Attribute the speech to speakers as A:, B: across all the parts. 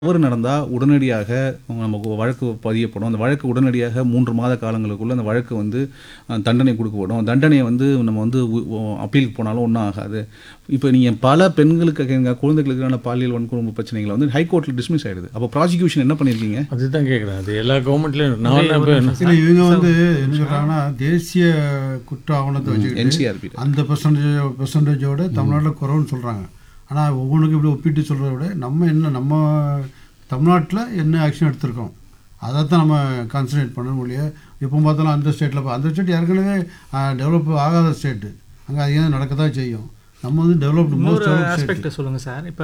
A: தவறு நடந்தால் உடனடியாக நமக்கு வழக்கு பதியப்படும் அந்த வழக்கு உடனடியாக மூன்று மாத காலங்களுக்குள்ள அந்த வழக்கு வந்து அஹ், தண்டனை கொடுக்கப்படும் தண்டனையை வந்து நம்ம வந்து அப்பீலுக்கு போனாலும் ஒன்றும் ஆகாது இப்போ நீங்கள் பல பெண்களுக்கு எங்க குழந்தைகளுக்கான பாலியல் வன்கொடுமை பிரச்சனைகளை வந்து ஹைகோர்ட்டில் டிஸ்மிஸ் ஆயிடுது அப்போ ப்ராசிக்யூஷன் என்ன பண்ணியிருக்கீங்க
B: அதுதான் கேட்குறேன் அது எல்லா கவர்மெண்ட்லையும் நான் இப்போ
C: இல்லை இவங்க வந்து என்ன சொல்றாங்கன்னா தேசிய குற்ற ஆவணத்தை வச்சுக்கிட்டு
A: என்சிஆர்பி
C: அந்த பெர்சன்டேஜ் பெர்சன்டேஜோட தமிழ்நாட்டில் குறைவுன்னு சொல்கிறாங்க ஆனால் ஒவ்வொன்றுக்கும் இப்படி ஒப்பிட்டு சொல்கிறத விட நம்ம என்ன நம்ம தமிழ்நாட்டில் என்ன ஆக்ஷன் எடுத்திருக்கோம் அதை தான் நம்ம கான்சன்ட்ரேட் பண்ண முடியும் எப்போ பார்த்தாலும் அந்த ஸ்டேட்டில் அந்த ஸ்டேட் ஏற்கனவே டெவலப் ஆகாத ஸ்டேட்டு அங்கே அதிகம் நடக்க தான் செய்யும் நம்ம வந்து டெவலப்டு மோஸ்ட்
D: இன்னொரு
C: டெவலப் ஸ்டேட்
D: ஆஸ்பெக்ட் சொல்லுங்கள் சார் இப்போ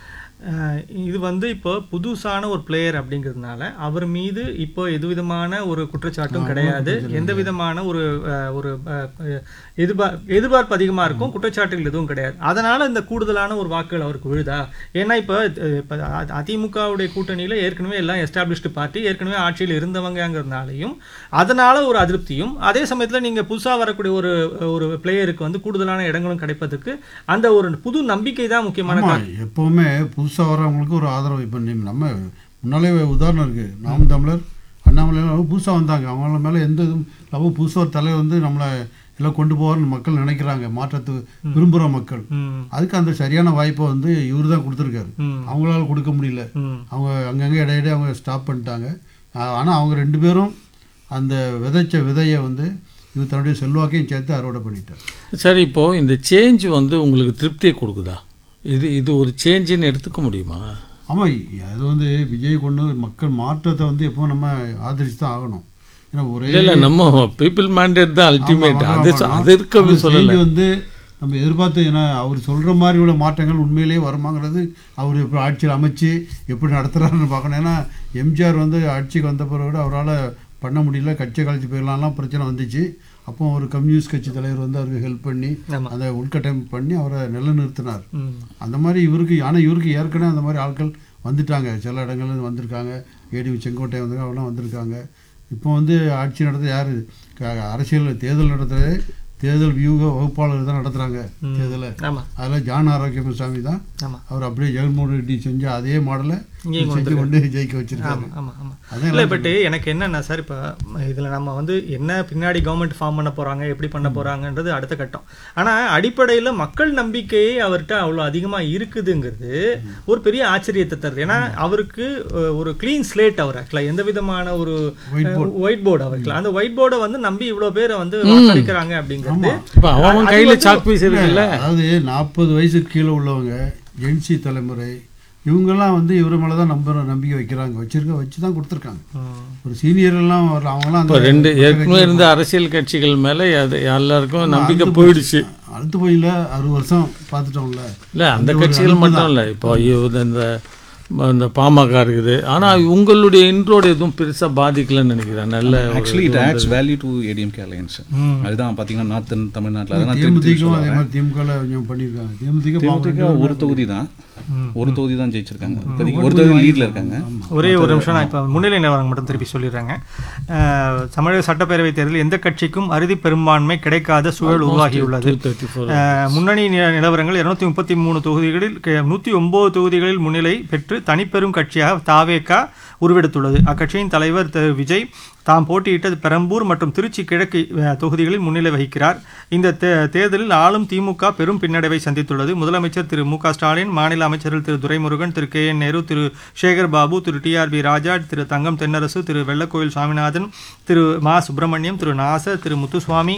D: இது வந்து இப்போ புதுசான ஒரு பிளேயர் அப்படிங்கிறதுனால அவர் மீது இப்போ எது விதமான ஒரு குற்றச்சாட்டும் கிடையாது எந்த விதமான ஒரு அஹ், ஒரு அஹ், எதிர்பார் எதிர்பார்ப்பு அதிகமாக இருக்கும் குற்றச்சாட்டுகள் எதுவும் கிடையாது அதனால இந்த கூடுதலான ஒரு வாக்குகள் அவருக்கு விழுதா ஏன்னா இப்போ அஹ், இப்போ அ- அதிமுகவுடைய கூட்டணியில் ஏற்கனவே எல்லாம் எஸ்டாப்ளிஷ்டு பார்ட்டி ஏற்கனவே ஆட்சியில் இருந்தவங்கங்கிறதுனாலையும் அதனால ஒரு அதிருப்தியும் அதே சமயத்தில் நீங்கள் புதுசாக வரக்கூடிய ஒரு ஒரு பிளேயருக்கு வந்து கூடுதலான இடங்களும் கிடைப்பதற்கு அந்த ஒரு புது நம்பிக்கை தான் முக்கியமான
C: ஆமாம் எப்போவுமே புதுசாக வர்றவங்களுக்கு ஒரு ஆதரவு இப்போ நீ நம்ம முன்னாலே உதாரணம் இருக்குது நாம் தமிழர் அண்ணாமலையெல்லாம் புதுசாக வந்தாங்க அவங்கள மேலே எந்த இதுவும் இல்லாமல் புதுசாக ஒரு தலைவர் வந்து நம்மளை எல்லாம் கொண்டு போவார்னு மக்கள் நினைக்கிறாங்க மாற்றத்து விரும்புகிற மக்கள்
D: ம்
C: அதுக்கு அந்த சரியான வாய்ப்பை வந்து இவர் தான் கொடுத்துருக்காரு
D: ம்
C: அவங்களால கொடுக்க முடியல
D: ம்
C: அவங்க அங்கங்கே இடையிடையே அவங்க ஸ்டாப் பண்ணிட்டாங்க ஆனால் அவங்க ரெண்டு பேரும் அந்த விதைச்ச விதையை வந்து இவர் தன்னுடைய செல்வாக்கையும் சேர்த்து அறுவடை பண்ணிட்டார்
B: சரி இப்போது இந்த சேஞ்ச் வந்து உங்களுக்கு திருப்தியை கொடுக்குதா இது இது ஒரு சேஞ்சுன்னு எடுத்துக்க முடியுமா
C: ஆமாம் அது வந்து விஜய் கொண்டு மக்கள் மாற்றத்தை வந்து எப்போ நம்ம ஆதரிச்சு தான் ஆகணும் ஏன்னா ஒரே
B: இல்லை இல்லை நம்ம பீப்புள் மேண்டேட் தான் அல்டிமேட்
C: ஆமா,
B: அது
C: ஆமா, ஆமா.
B: அது இருக்கு அப்படின்னு
C: அந்த
B: சொல்லலை
C: செய்தி வந்து நம்ம எதிர்பார்த்து ஏன்னா அவர் சொல்கிற மாதிரி உள்ள மாற்றங்கள் உண்மையிலேயே வருமாங்கிறது அவர் இப்போ ஆட்சியில் அமைச்சு எப்படி நடத்துகிறாருன்னு பார்க்கணும் ஏன்னா எம்ஜிஆர் வந்து ஆட்சிக்கு வந்த பிறகு அவரால் பண்ண முடியல கட்சியை கழிச்சு போயிடலாம்லாம் பிரச்சனை வந்துச்சு அப்போ ஒரு கம்யூனிஸ்ட் கட்சி தலைவர் வந்து அவருக்கு ஹெல்ப் பண்ணி
D: ஆமா.
C: அதை உள்கட்டமைப்பு பண்ணி அவரை நிலைநிறுத்தினார்
D: ம்
C: அந்த மாதிரி இவருக்கு ஆனால் இவருக்கு ஏற்கனவே அந்த மாதிரி ஆட்கள் வந்துட்டாங்க சில இடங்கள்ல இருந்து வந்திருக்காங்க ஏடிவி செங்கோட்டை வந்து அவெல்லாம் வந்திருக்காங்க இப்போ வந்து ஆட்சி நடத்த யார் அரசியல் தேர்தல் நடத்துறது தேர்தல் வியூக வகுப்பாளர் தான் நடத்துகிறாங்க தேர்தலை
D: ஆமாம்
C: அதில் ஜான் ஆரோக்கியமசாமி தான்
D: ஆமாம்
C: அவர் அப்படியே ஜெகன்மோகன் ரெட்டி செஞ்ச அதே மாடலை
D: இங்கேயும்
C: செஞ்சு கொண்டு ஜெயிக்க வச்சிருக்காரு
D: ஆமாம் ஆமாம் ஆமாம்
C: அதான்
D: இல்லை பட் எனக்கு என்னன்னா சார் இப்போ இதில் நம்ம வந்து என்ன பின்னாடி கவர்மெண்ட் ஃபார்ம் பண்ண போகிறாங்க எப்படி பண்ண போகிறாங்கன்றது அடுத்த கட்டம் ஆனால் அடிப்படையில் மக்கள் நம்பிக்கையே அவர்கிட்ட அவ்வளோ அதிகமாக இருக்குதுங்கிறது ஒரு பெரிய ஆச்சரியத்தை தருது ஏன்னா அவருக்கு அஹ், ஒரு க்ளீன் ஸ்லேட் அவர் ஆக்சுவலாக எந்த விதமான ஒரு ஒயிட் போர்டு அவருக்கு அந்த ஒயிட் போர்டை வந்து நம்பி இவ்வளோ பேரை வந்து வாக்களிக்கிறாங்க அப்படிங்கிறது
B: இப்போ அவன் கையில் சாக் பீஸ் இருக்குல்ல
C: அதாவது நாற்பது வயசுக்கு கீழே உள்ளவங்க ஜென்சி தலைமுறை இவங்கெல்லாம் வந்து இவர் மேலே தான் நம்புற நம்பிக்கை வைக்கிறாங்க வச்சிருக்க வச்சு தான் கொடுத்துருக்காங்க
D: ம்.
C: ஒரு சீனியர்லாம் வரல அவங்களாம்
B: இப்போ
C: அந்த
B: ரெண்டு ஏற்கனவே இருந்த அரசியல் கட்சிகள் மேலே அது எல்லாருக்கும் நம்பிக்கை போயிடுச்சு
C: அடுத்து போயில அறுபது வருஷம் பார்த்துட்டோம்ல
B: இல்லை அந்த கட்சிகள் மட்டும் இல்லை இப்போ ஐயோ, இது இந்த இந்த பாமக இருக்குது ஆனால் உங்களுடைய இன்ட்ரோடு எதுவும் பெருசாக பாதிக்கலன்னு நினைக்கிறேன் நல்ல ஒரு
A: actually it adds value to ADMK alliance அதுதான் பார்த்தீங்கன்னா நார்த்தன் தமிழ்நாட்டில் அதெல்லாம் திருப்பி திருப்பி
C: தேமுதிகவும் அதே
A: சொல்றாங்க.
C: மாதிரி திமுகவில் கொஞ்சம் பண்ணியிருக்காங்க தேமுதிக
A: தேமுதிக ஒரு தொகுதி தான் ஒரு தொகுதி தான் ஜெயிச்சிருக்காங்க இப்போதைக்கு ஒரு தொகுதி லீட்ல இருக்காங்க
D: ஒரே ஒரு நிமிஷம் நான் இப்போ முன்னிலை நிலவரம் மட்டும் திருப்பி சொல்லிடுறேங்க அஹ், தமிழக சட்டப்பேரவைத் தேர்தலில் எந்த கட்சிக்கும் அறுதி பெரும்பான்மை கிடைக்காத சூழல் உருவாகியுள்ளது
B: தேர்ட்டி ஃபோர்
D: அஹ், முன்னணி நி- நிலவரங்கள் இருநூத்தி முப்பத்தி மூணு தொகுதிகளில் நூற்றி ஒன்பது தொகுதிகளில் முன்னிலை பெற்று தனிப்பெரும் கட்சியாக தாவேகா உருவெடுத்துள்ளது அக்கட்சியின் தலைவர் திரு விஜய் தாம் போட்டியிட்ட பெரம்பூர் மற்றும் திருச்சி கிழக்கு அஹ், தொகுதிகளில் முன்னிலை வகிக்கிறார் இந்த தே- தேர்தலில் ஆளும் திமுக பெரும் பின்னடைவை சந்தித்துள்ளது முதலமைச்சர் திரு மு க ஸ்டாலின் மாநில அமைச்சர்கள் திரு துரைமுருகன் திரு கே என் நேரு திரு சேகர் பாபு திரு டிஆர்பி ராஜா திரு தங்கம் தென்னரசு திரு வெள்ளக்கோயில் சுவாமிநாதன் திரு மா சுப்பிரமணியம் திரு நாசர் திரு முத்துசுவாமி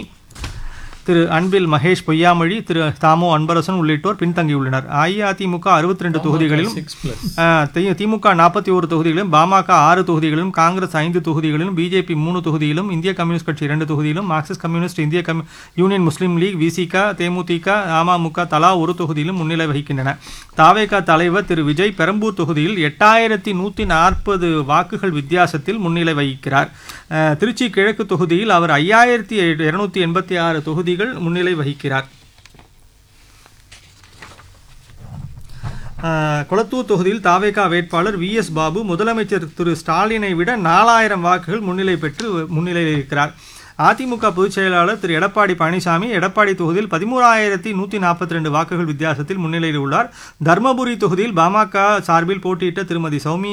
D: திரு அன்பில் மகேஷ் பொய்யாமொழி திரு தாமோ அன்பரசன் உள்ளிட்டோர் பின்தங்கியுள்ளனர் அஇஅதிமுக அறுபத்தி ரெண்டு தொகுதிகளிலும்
B: சிக்ஸ் ப்ளஸ்
D: ஆஹ் தி- திமுக நாற்பத்தி ஒரு தொகுதிகளிலும் பாமக ஆறு தொகுதிகளிலும் காங்கிரஸ் ஐந்து தொகுதிகளிலும் பிஜேபி மூணு தொகுதியிலும் இந்திய கம்யூனிஸ்ட் கட்சி இரண்டு தொகுதியிலும் மார்க்சிஸ்ட் கம்யூனிஸ்ட் இந்திய கம் யூனியன் முஸ்லீம் லீக் விசிக தேமுதிக அமமுக தலா ஒரு தொகுதியிலும் முன்னிலை வகிக்கின்றன தாவேகா தலைவர் திரு விஜய் பெரம்பூர் தொகுதியில் எட்டாயிரத்தி நூற்றி நாற்பது வாக்குகள் வித்தியாசத்தில் முன்னிலை வகிக்கிறார் ஆஹ் திருச்சி கிழக்கு தொகுதியில் அவர் ஐயாயிரத்தி இருநூத்தி எண்பத்தி ஆறு தொகுதிகள் முன்னிலை வகிக்கிறார் ஆஹ் கொளத்தூர் தொகுதியில் தாவேகா வேட்பாளர் வி எஸ் பாபு முதலமைச்சர் திரு ஸ்டாலினை விட நாலாயிரம் வாக்குகள் முன்னிலை பெற்று முன்னிலையில் இருக்கிறார் அதிமுக பொதுச் செயலாளர் திரு எடப்பாடி பழனிசாமி எடப்பாடி தொகுதியில் பதிமூறாயிரத்தி நூற்றி நாற்பத்தி ரெண்டு வாக்குகள் வித்தியாசத்தில் முன்னிலையில் உள்ளார் தர்மபுரி தொகுதியில் பாமக சார்பில் போட்டியிட்ட திருமதி சௌமி